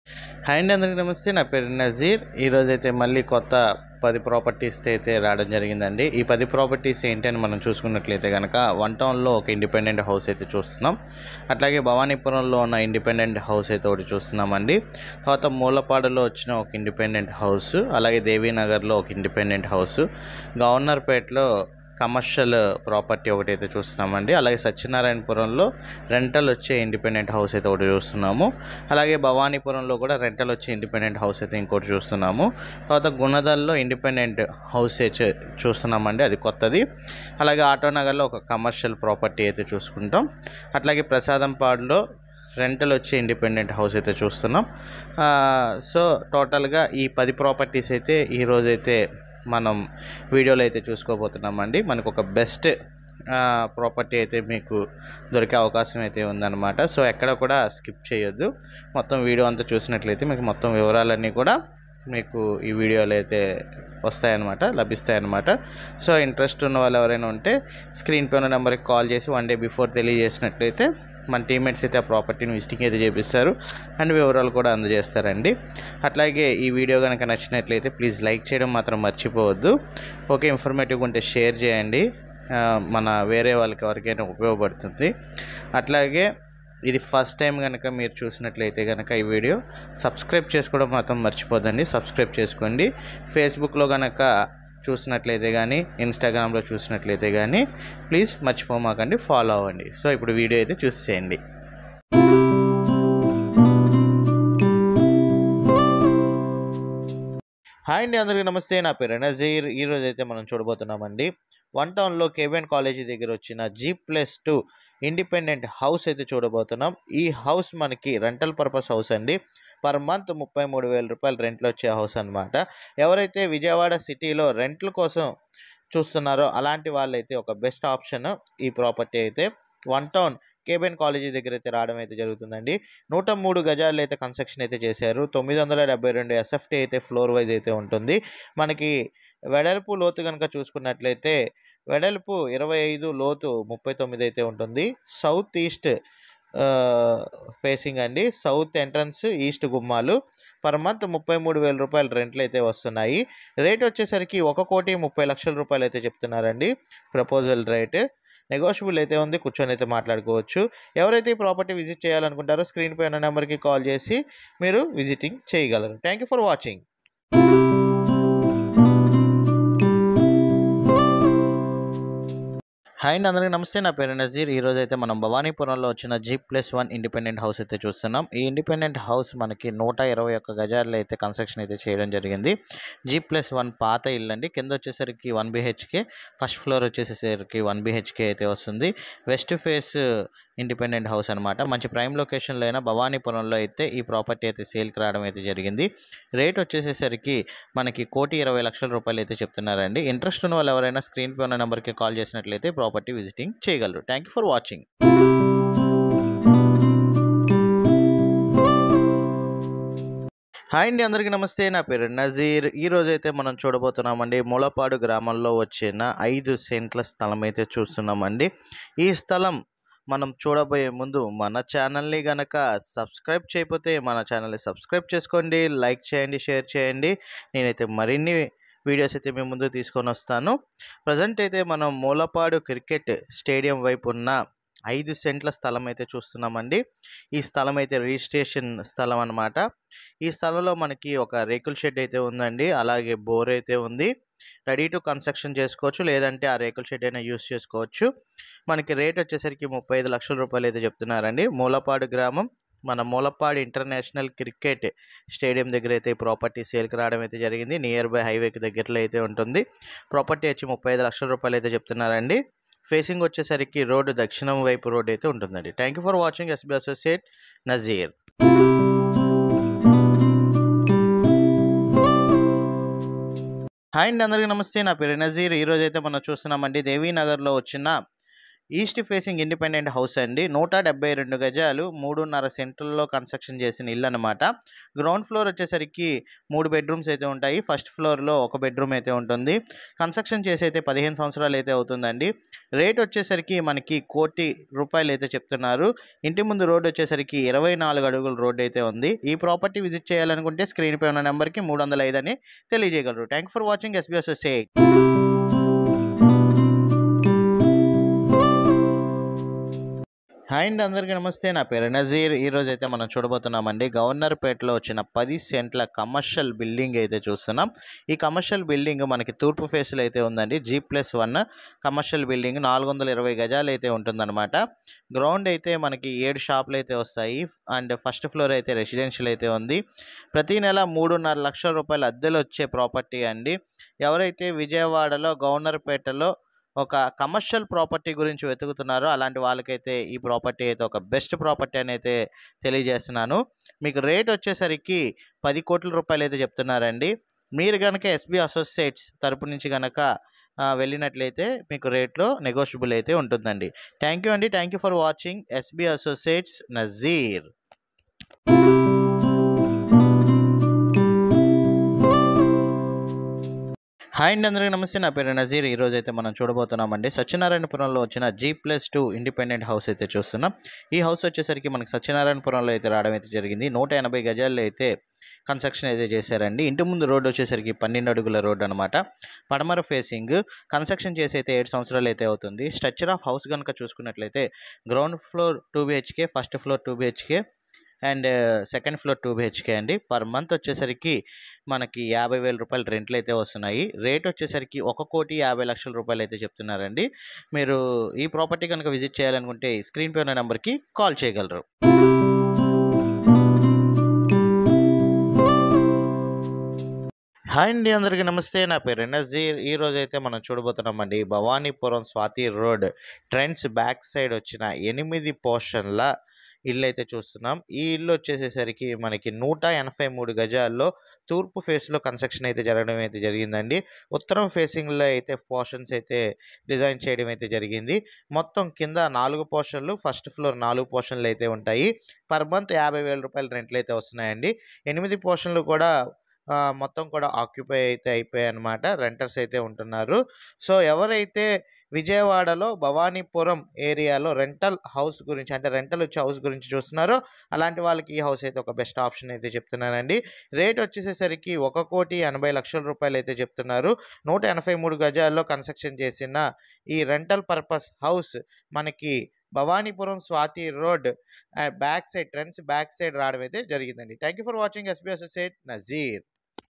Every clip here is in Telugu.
హాయ్ అండి అందరికీ నమస్తే నా పేరు నజీర్ ఈరోజు అయితే మళ్ళీ కొత్త పది ప్రాపర్టీస్ అయితే రావడం జరిగిందండి ఈ పది ప్రాపర్టీస్ ఏంటని మనం చూసుకున్నట్లయితే కనుక వన్ టౌన్లో ఒక ఇండిపెండెంట్ హౌస్ అయితే చూస్తున్నాం అట్లాగే భవానీపురంలో ఉన్న ఇండిపెండెంట్ హౌస్ అయితే ఒకటి చూస్తున్నామండి తర్వాత మూలపాడులో వచ్చిన ఒక ఇండిపెండెంట్ హౌస్ అలాగే దేవీనగర్లో ఒక ఇండిపెండెంట్ హౌస్ గవర్నర్పేటలో కమర్షియల్ ప్రాపర్టీ ఒకటి అయితే చూస్తున్నామండి అలాగే సత్యనారాయణపురంలో రెంటల్ వచ్చే ఇండిపెండెంట్ హౌస్ అయితే ఒకటి చూస్తున్నాము అలాగే భవానీపురంలో కూడా రెంటల్ వచ్చే ఇండిపెండెంట్ హౌస్ అయితే ఇంకోటి చూస్తున్నాము తర్వాత గుణదల్లో ఇండిపెండెంట్ హౌస్ అయితే చూస్తున్నామండి అది కొత్తది అలాగే ఆటోనగర్లో ఒక కమర్షియల్ ప్రాపర్టీ అయితే చూసుకుంటాం అట్లాగే ప్రసాదంపాడులో రెంటల్ వచ్చే ఇండిపెండెంట్ హౌస్ అయితే చూస్తున్నాం ఆ, సో టోటల్గా ఈ పది ప్రాపర్టీస్ అయితే ఈరోజైతే మనం వీడియోలో అయితే చూసుకోబోతున్నామండి మనకు ఒక బెస్ట్ ప్రాపర్టీ అయితే మీకు దొరికే అవకాశం అయితే ఉందన్నమాట సో ఎక్కడ కూడా స్కిప్ చేయొద్దు మొత్తం వీడియో అంతా చూసినట్లయితే మీకు మొత్తం వివరాలన్నీ కూడా మీకు ఈ వీడియోలో అయితే వస్తాయన్నమాట లభిస్తాయన్నమాట సో ఇంట్రెస్ట్ ఉన్న వాళ్ళు ఎవరైనా ఉంటే స్క్రీన్ పైన నెంబర్కి కాల్ చేసి వన్ డే బిఫోర్ తెలియజేసినట్లయితే మన టీమ్మేట్స్ అయితే ఆ ప్రాపర్టీని విజిటింగ్ అయితే చేపిస్తారు అండ్ వివరాలు కూడా అందజేస్తారండి అట్లాగే ఈ వీడియో కనుక నచ్చినట్లయితే ప్లీజ్ లైక్ చేయడం మాత్రం మర్చిపోవద్దు ఓకే ఇన్ఫర్మేటివ్గా ఉంటే షేర్ చేయండి ఆ, మన వేరే వాళ్ళకి ఎవరికైనా ఉపయోగపడుతుంది అట్లాగే ఇది ఫస్ట్ టైం కనుక మీరు చూసినట్లయితే కనుక ఈ వీడియో సబ్స్క్రైబ్ చేసుకోవడం మాత్రం మర్చిపోదండి సబ్స్క్రైబ్ చేసుకోండి ఫేస్బుక్లో కనుక చూసినట్లయితే కానీ ఇన్స్టాగ్రామ్లో చూసినట్లయితే కానీ ప్లీజ్ మర్చిపోమాకండి ఫాలో అవ్వండి సో ఇప్పుడు వీడియో అయితే చూసేయండి హాయ్ అండి అందరికీ నమస్తే నా పేరు నజీర్ ఈరోజు అయితే మనం చూడబోతున్నామండి వన్ టౌన్లో కేబిఎన్ కాలేజీ దగ్గర వచ్చిన G plus two independent house అయితే చూడబోతున్నాం ఈ హౌస్ మనకి రెంటల్ పర్పస్ హౌస్ అండి పర్ మంత్ ముప్పై మూడు వేల రూపాయలు రెంట్లు వచ్చే హౌస్ అనమాట ఎవరైతే విజయవాడ సిటీలో రెంట్ల కోసం చూస్తున్నారో అలాంటి వాళ్ళైతే ఒక బెస్ట్ ఆప్షన్ ఈ ప్రాపర్టీ అయితే వన్ టౌన్ కేబిఎన్ కాలేజీ దగ్గర అయితే రావడం అయితే జరుగుతుందండి నూట మూడు గజాలు అయితే కన్స్ట్రక్షన్ అయితే చేశారు తొమ్మిది వందల డెబ్బై రెండు ఎస్ఎఫ్టీ అయితే ఫ్లోర్ వైజ్ అయితే ఉంటుంది మనకి వెడల్పు లోతు కనుక చూసుకున్నట్లయితే వెడల్పు ఇరవై ఐదు లోతు ముప్పై తొమ్మిది అయితే ఉంటుంది సౌత్ ఈస్ట్ ఫేసింగ్ అండి సౌత్ ఎంట్రన్స్ ఈస్ట్ గుమ్మాలు పర్ మంత్ ముప్పై మూడు వేల రూపాయల రెంట్లు అయితే వస్తున్నాయి రేట్ వచ్చేసరికి ఒక కోటి ముప్పై లక్షల రూపాయలు అయితే చెప్తున్నారండి ప్రపోజల్ రేట్ నెగోషియబుల్ అయితే ఉంది కూర్చొని అయితే మాట్లాడుకోవచ్చు ఎవరైతే ఈ ప్రాపర్టీ విజిట్ చేయాలనుకుంటారో స్క్రీన్ పైన నెంబర్కి కాల్ చేసి మీరు విజిటింగ్ చేయగలరు thank you for watching hi అండి అందరికీ నమస్తే నా పేరు నజీర్ ఈరోజు అయితే మనం భవానీపురంలో వచ్చిన G plus one independent house అయితే చూస్తున్నాం ఈ ఇండిపెండెంట్ హౌస్ మనకి నూట ఇరవై ఒక్క గజాల్లో అయితే కన్స్ట్రక్షన్ అయితే చేయడం జరిగింది జీ ప్లస్ వన్ పాత ఇల్లు అండి కింద వచ్చేసరికి వన్ బిహెచ్కే ఫస్ట్ ఫ్లోర్ వచ్చేసరికి వన్ బిహెచ్కే అయితే వస్తుంది వెస్ట్ ఫేస్ ఇండిపెండెంట్ హౌస్ అనమాట మంచి ప్రైమ్ లొకేషన్లో అయినా భవానీపురంలో అయితే ఈ ప్రాపర్టీ అయితే సేల్కి రావడం అయితే జరిగింది రేట్ వచ్చేసేసరికి మనకి కోటి ఇరవై లక్షల రూపాయలు అయితే చెప్తున్నారండి ఇంట్రెస్ట్ ఉన్న వాళ్ళు ఎవరైనా స్క్రీన్ పై ఉన్న నెంబర్కి కాల్ చేసినట్లయితే ప్రాపర్టీ విజిటింగ్ చేయగలరు thank you for watching hi అండి అందరికీ నమస్తే నా పేరు నజీర్ ఈ రోజు అయితే మనం చూడబోతున్నామండి మూలపాడు గ్రామంలో వచ్చిన ఐదు సెంట్ల స్థలం అయితే చూస్తున్నామండి ఈ స్థలం మనం చూడబోయే ముందు మన ఛానల్ని గనక సబ్స్క్రైబ్ చేయకపోతే మన ఛానల్ని సబ్స్క్రైబ్ చేసుకోండి లైక్ చేయండి షేర్ చేయండి నేనైతే మరిన్ని వీడియోస్ అయితే మీ ముందు తీసుకొని వస్తాను ప్రజెంట్ అయితే మనం మూలపాడు క్రికెట్ స్టేడియం వైపు ఉన్న ఐదు సెంట్ల స్థలం అయితే చూస్తున్నామండి ఈ స్థలం అయితే రిజిస్ట్రేషన్ స్థలం అన్నమాట ఈ స్థలంలో మనకి ఒక రేకుల షెడ్ అయితే ఉందండి అలాగే బోర్ అయితే ఉంది రెడీ టు కన్స్ట్రక్షన్ చేసుకోవచ్చు లేదంటే ఆ రేకుల షెడ్ అయినా యూస్ చేసుకోవచ్చు మనకి రేట్ వచ్చేసరికి ముప్పై ఐదు లక్షల రూపాయలు అయితే చెప్తున్నారండి మూలపాడు గ్రామం మన మూలపాడు ఇంటర్నేషనల్ క్రికెట్ స్టేడియం దగ్గర అయితే ఈ ప్రాపర్టీ సేల్కి రావడం అయితే జరిగింది నియర్ బై హైవేకి దగ్గరలో అయితే ఉంటుంది ప్రాపర్టీ వచ్చి ముప్పై ఐదు లక్షల రూపాయలు అయితే చెప్తున్నారండి ఫేసింగ్ వచ్చేసరికి రోడ్డు దక్షిణం వైపు రోడ్ అయితే ఉంటుందండి thank you for watching SB associate Nazeer hi అండి అందరికీ నమస్తే నా పేరు నజీర్ ఈరోజు అయితే మనం చూస్తున్నామండి దేవీనగర్లో వచ్చిన ఈస్ట్ ఫేసింగ్ ఇండిపెండెంట్ హౌస్ అండి నూట డెబ్బై రెండు గజాలు మూడున్నర సెంట్లలో కన్స్ట్రక్షన్ చేసిన ఇల్లు అనమాట గ్రౌండ్ ఫ్లోర్ వచ్చేసరికి మూడు బెడ్రూమ్స్ అయితే ఉంటాయి ఫస్ట్ ఫ్లోర్లో ఒక బెడ్రూమ్ అయితే ఉంటుంది కన్స్ట్రక్షన్ చేసి అయితే పదిహేను సంవత్సరాలు అయితే అవుతుందండి రేట్ వచ్చేసరికి మనకి కోటి రూపాయలు అయితే చెప్తున్నారు ఇంటి ముందు రోడ్ వచ్చేసరికి ఇరవై నాలుగు అడుగుల రోడ్ అయితే ఉంది ఈ ప్రాపర్టీ విజిట్ చేయాలనుకుంటే స్క్రీన్ పై ఉన్న నెంబర్కి మూడు వందల ఐదు అని తెలియజేయగలరు thank for watching SBSSA hi అండి అందరికీ నమస్తే నా పేరు నజీర్ ఈరోజు అయితే మనం చూడబోతున్నామండి గవర్నర్పేటలో వచ్చిన పది సెంట్ల కమర్షియల్ బిల్డింగ్ అయితే చూస్తున్నాం ఈ కమర్షియల్ బిల్డింగ్ మనకి తూర్పు ఫేస్లో అయితే ఉందండి G plus one commercial building నాలుగు వందల ఇరవై గజాలు అయితే ఉంటుందన్నమాట గ్రౌండ్ అయితే మనకి ఏడు షాపులు అయితే వస్తాయి అండ్ ఫస్ట్ ఫ్లోర్ అయితే రెసిడెన్షియల్ అయితే ఉంది ప్రతి నెల మూడున్నర లక్షల రూపాయల అద్దెలు వచ్చే ప్రాపర్టీ అండి ఎవరైతే విజయవాడలో గవర్నర్పేటలో ఒక కమర్షియల్ ప్రాపర్టీ గురించి వెతుకుతున్నారో అలాంటి వాళ్ళకైతే ఈ ప్రాపర్టీ అయితే ఒక బెస్ట్ ప్రాపర్టీ అని అయితే తెలియజేస్తున్నాను మీకు రేట్ వచ్చేసరికి పది కోట్ల రూపాయలు అయితే చెప్తున్నారండి మీరు కనుక ఎస్బీ అసోసియేట్స్ తరపు నుంచి కనుక వెళ్ళినట్లయితే మీకు రేట్లో నెగోషియబుల్ అయితే ఉంటుందండి థ్యాంక్ యూ అండి thank you for watching SB associates Nazeer hi అండి అందరికీ నమస్తే నా పేరు నజీర్ ఈరోజు అయితే మనం చూడబోతున్నామండి సత్యనారాయణపురంలో వచ్చిన G plus two independent house అయితే చూస్తున్నాం ఈ హౌస్ వచ్చేసరికి మనకి సత్యనారాయణపురంలో అయితే రావడం అయితే జరిగింది నూట ఎనభై గజాల్లో అయితే కన్స్ట్రక్షన్ అయితే చేశారండి ఇంటి ముందు రోడ్ వచ్చేసరికి పన్నెండు అడుగుల రోడ్ అనమాట పడమర ఫేసింగ్ కన్స్ట్రక్షన్ చేసి అయితే ఏడు సంవత్సరాలు అయితే అవుతుంది స్ట్రక్చర్ ఆఫ్ హౌస్ కనుక చూసుకున్నట్లయితే ground floor two BHK first floor two BHK and second floor two BHK అండి పర్ మంత్ వచ్చేసరికి మనకి యాభై వేల రూపాయలు రెంట్లు అయితే వస్తున్నాయి రేట్ వచ్చేసరికి ఒక కోటి యాభై లక్షల రూపాయలు అయితే చెప్తున్నారండి మీరు ఈ ప్రాపర్టీ కనుక విజిట్ చేయాలనుకుంటే స్క్రీన్ పై ఉన్న నెంబర్కి కాల్ చేయగలరు హాయ్ అండి అందరికీ నమస్తే నా పేరు నజీర్ ఈ రోజు అయితే మనం చూడబోతున్నామండి Bhavanipuram Swathi road trends back side వచ్చిన ఎనిమిది పోర్షన్ల ఇల్లు అయితే చూస్తున్నాం ఈ ఇల్లు వచ్చేసేసరికి మనకి నూట ఎనభై మూడు గజాల్లో తూర్పు ఫేస్లో కన్స్ట్రక్షన్ అయితే జరగడం అయితే జరిగిందండి ఉత్తరం ఫేసింగ్లో అయితే పోర్షన్స్ అయితే డిజైన్ చేయడం అయితే జరిగింది మొత్తం కింద నాలుగు పోర్షన్లు ఫస్ట్ ఫ్లోర్ నాలుగు పోర్షన్లు అయితే ఉంటాయి పర్ మంత్ యాభై వేల రూపాయల రెంట్లు అయితే వస్తున్నాయండి ఎనిమిది పోర్షన్లు కూడా మొత్తం కూడా ఆక్యుపై అయితే అయిపోయాయి అనమాట రెంటర్స్ అయితే ఉంటున్నారు సో ఎవరైతే విజయవాడలో భవానీపురం ఏరియాలో రెంటల్ హౌస్ గురించి అంటే రెంటల్ వచ్చే హౌస్ గురించి చూస్తున్నారో అలాంటి వాళ్ళకి ఈ హౌస్ అయితే ఒక బెస్ట్ ఆప్షన్ అయితే చెప్తున్నానండి రేట్ వచ్చేసేసరికి ఒక కోటి ఎనభై లక్షల రూపాయలు అయితే చెప్తున్నారు నూట ఎనభై మూడు గజాల్లో కన్స్ట్రక్షన్ చేసిన ఈ రెంటల్ పర్పస్ హౌస్ మనకి Bhavanipuram Swathi road back side trends back side రావడం అయితే జరిగిందండి thank you for watching SB associate Nazeer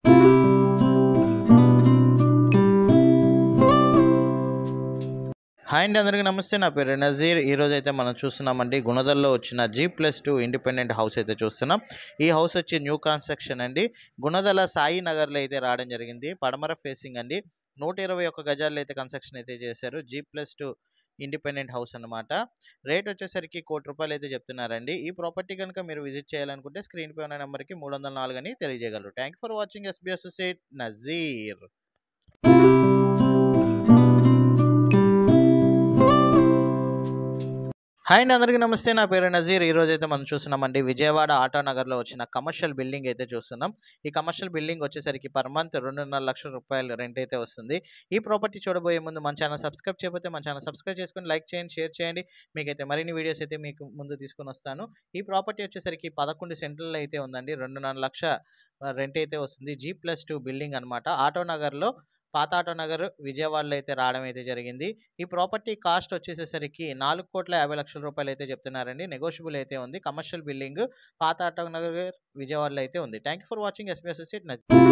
hi అండి అందరికీ నమస్తే నా పేరు నజీర్ ఈరోజు అయితే మనం చూస్తున్నామండి గుణదల్లో వచ్చిన G plus two independent house అయితే చూస్తున్నాం ఈ హౌస్ వచ్చి న్యూ కన్స్ట్రక్షన్ అండి గుణదల సాయి నగర్లో అయితే రావడం జరిగింది పడమర ఫేసింగ్ అండి నూట ఇరవై ఒక్క గజాల్లో అయితే కన్స్ట్రక్షన్ అయితే చేశారు G plus two independent house అనమాట రేట్ వచ్చేసరికి కోటి రూపాయలు అయితే చెప్తున్నారండి ఈ ప్రాపర్టీ కనుక మీరు విజిట్ చేయాలనుకుంటే స్క్రీన్ పై ఉన్న నెంబర్కి మూడు వందల నాలుగు అని తెలియజేయగలరు thank for watching SB associate Nazeer hi అండి అందరికీ నమస్తే నా పేరు నజీర్ ఈ రోజు అయితే మనం చూస్తున్నామండి విజయవాడ ఆటో నగర్లో వచ్చిన కమర్షియల్ బిల్డింగ్ అయితే చూస్తున్నాం ఈ కమర్షియల్ బిల్డింగ్ వచ్చేసరికి పర్ మంత్ రెండున్నర లక్షల రూపాయలు రెంట్ అయితే వస్తుంది ఈ ప్రాపర్టీ చూడబోయే ముందు మన ఛానల్ సబ్స్క్రైబ్ చేయకపోతే మన ఛానల్ సబ్స్క్రైబ్ చేసుకొని లైక్ చేయండి షేర్ చేయండి మీకైతే మరిన్ని వీడియోస్ అయితే మీకు ముందు తీసుకొని వస్తాను ఈ ప్రాపర్టీ వచ్చేసరికి పదకొండు సెంట్రల్ అయితే ఉందండి రెండున్నర లక్ష రెంట్ అయితే వస్తుంది జీ ప్లస్ టూ బిల్డింగ్ అనమాట ఆటో నగర్లో పాత ఆటో నగర్ విజయవాడలో అయితే రావడం అయితే జరిగింది ఈ ప్రాపర్టీ కాస్ట్ వచ్చేసేసరికి నాలుగు కోట్ల యాభై లక్షల రూపాయలు అయితే చెప్తున్నారండి నెగోషియబుల్ అయితే ఉంది కమర్షియల్ బిల్డింగ్ పాత ఆటో నగర్ విజయవాడలో అయితే ఉంది thank for watching SB associate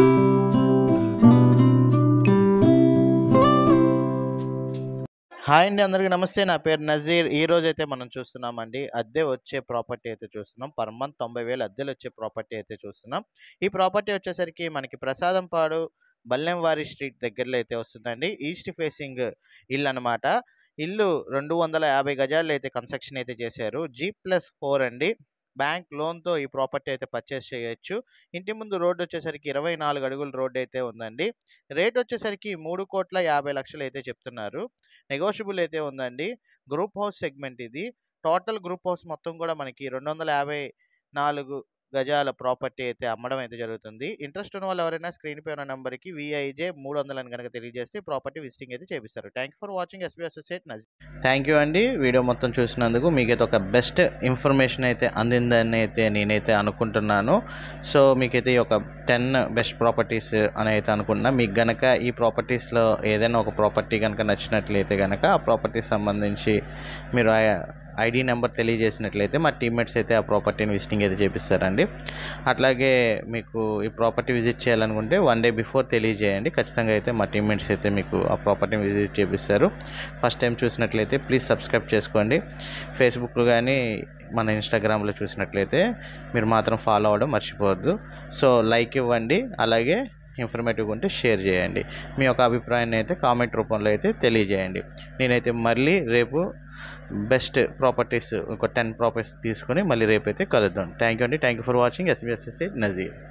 hi అండి అందరికీ నమస్తే నా పేరు నజీర్ ఈ రోజు అయితే మనం చూస్తున్నామండి అద్దె వచ్చే ప్రాపర్టీ అయితే చూస్తున్నాం పర్ మంత్ తొంభై వేలు అద్దెలు వచ్చే ప్రాపర్టీ అయితే చూస్తున్నాం ఈ ప్రాపర్టీ వచ్చేసరికి మనకి ప్రసాదంపాడు బల్లెంవారి స్ట్రీట్ దగ్గరలో అయితే వస్తుందండి ఈస్ట్ ఫేసింగ్ ఇల్లు అనమాట ఇల్లు రెండు వందల యాభై గజాల్లో అయితే కన్స్ట్రక్షన్ అయితే చేశారు జీ ప్లస్ ఫోర్ అండి బ్యాంక్ లోన్తో ఈ ప్రాపర్టీ అయితే పర్చేస్ చేయొచ్చు ఇంటి ముందు రోడ్డు వచ్చేసరికి ఇరవై నాలుగు అడుగుల రోడ్డు అయితే ఉందండి రేట్ వచ్చేసరికి మూడు కోట్ల యాభై లక్షలు అయితే చెప్తున్నారు నెగోషియబుల్ అయితే ఉందండి గ్రూప్ హౌస్ సెగ్మెంట్ ఇది టోటల్ గ్రూప్ హౌస్ మొత్తం కూడా మనకి రెండు వందల యాభై నాలుగు గజాల ప్రాపర్టీ అయితే అమ్మడం అయితే జరుగుతుంది ఇంట్రెస్ట్ ఉన్న వాళ్ళు ఎవరైనా స్క్రీన్ పై ఉన్న నెంబర్కి విఐజే మూడు వందలని కనుక తెలియజేస్తే ప్రాపర్టీ విజిటింగ్ అయితే చేపిస్తారు thank you for watching SB associate నజీ థ్యాంక్ యూ అండి వీడియో మొత్తం చూసినందుకు మీకైతే ఒక బెస్ట్ ఇన్ఫర్మేషన్ అయితే అందిందని అయితే నేనైతే అనుకుంటున్నాను సో మీకైతే ఈ ఒక టెన్ బెస్ట్ ప్రాపర్టీస్ అని అయితే అనుకుంటున్నా మీకు గనక ఈ ప్రాపర్టీస్లో ఏదైనా ఒక ప్రాపర్టీ కనుక నచ్చినట్లయితే కనుక ఆ ప్రాపర్టీకి సంబంధించి మీరు ఐడి నెంబర్ తెలియజేసినట్లయితే మా టీమ్మేట్స్ అయితే ఆ ప్రాపర్టీని విజిటింగ్ అయితే చేపిస్తారండి అట్లాగే మీకు ఈ ప్రాపర్టీ విజిట్ చేయాలనుకుంటే వన్ డే బిఫోర్ తెలియజేయండి ఖచ్చితంగా అయితే మా టీమ్మేట్స్ అయితే మీకు ఆ ప్రాపర్టీని విజిట్ చేపిస్తారు ఫస్ట్ టైం చూసినట్లయితే ప్లీజ్ సబ్స్క్రైబ్ చేసుకోండి ఫేస్బుక్లో కానీ మన ఇన్స్టాగ్రామ్లో చూసినట్లయితే మీరు మాత్రం ఫాలో అవ్వడం మర్చిపోవద్దు సో లైక్ ఇవ్వండి అలాగే ఇన్ఫర్మేటివ్గా ఉంటే షేర్ చేయండి మీ యొక్క అభిప్రాయాన్ని అయితే కామెంట్ రూపంలో అయితే తెలియజేయండి నేనైతే మళ్ళీ రేపు బెస్ట్ ప్రాపర్టీస్ ఒక టెన్ ప్రాపర్టీస్ తీసుకొని మళ్ళీ రేపు అయితే కలుద్దాం థ్యాంక్ యూ అండి thank you for watching SBSSC Nazir